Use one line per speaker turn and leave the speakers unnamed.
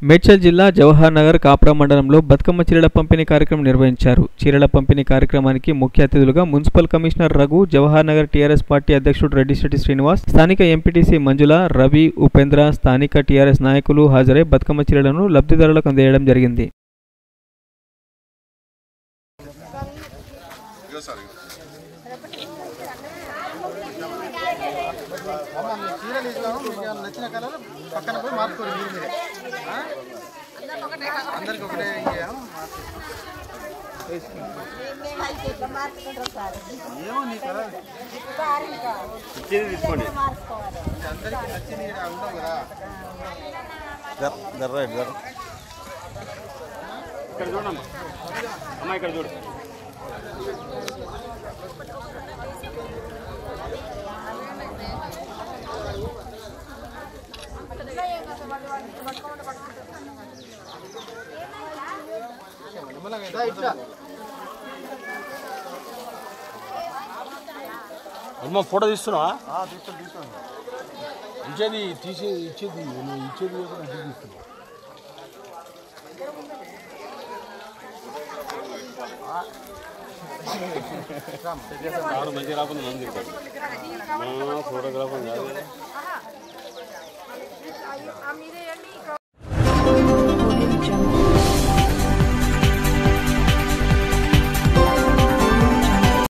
మేడ్చల్ జిల్లా జవహర్ నగర్ కాపురా మండలంలో బతుకమ్మ చీరల పంపిణీ కార్యక్రమం నిర్వహించారు చీరల పంపిణీ కార్యక్రమానికి ముఖ్య అతిథులుగా municipal commissioner Raghu Jawahar Nagar TRS party అధ్యక్షుడు రెడ్డిశెట్టి శ్రీనివాస్ స్థానిక ఎంపీటీసీ మంజుల రవి ఉపేంద్ర స్థానిక టీఆర్ఎస్ నాయకులు హాజరై బతుకమ్మ చీరలను లబ్ధిదారులకు అందజేయడం జరిగింది
అమ్మ మీ చీరలు ఇస్తాము మీకు ఏమైనా నచ్చిన కలర్ పక్కన పోయి మార్చుకోరు మీరు మీరే ఆ? అందరికి ఒకటే ఇయ్యాము, మార్చుకోండి. ఏమో నీ కలర్
తీసుకోండి
అందరికి నచ్చింది ఈడ ఉండవు కదా
జర్ర జర్ర ఇక్కడ చూడమ్మా అమ్మ ఇక్కడ చూడు
నిమ్మలంగా ఇదా ఇట్లా
అమ్మ ఫోటో తీస్తున్నావా
తీసుకోండి తీసుకోండి
ఇచ్చేది తీసే ఇచ్చేది నువ్వు ఇచ్చేది తీస్తున్నా మంచిగా రాకుండా మంది ఫోటోగ్రాఫర్ కాదు
మీదే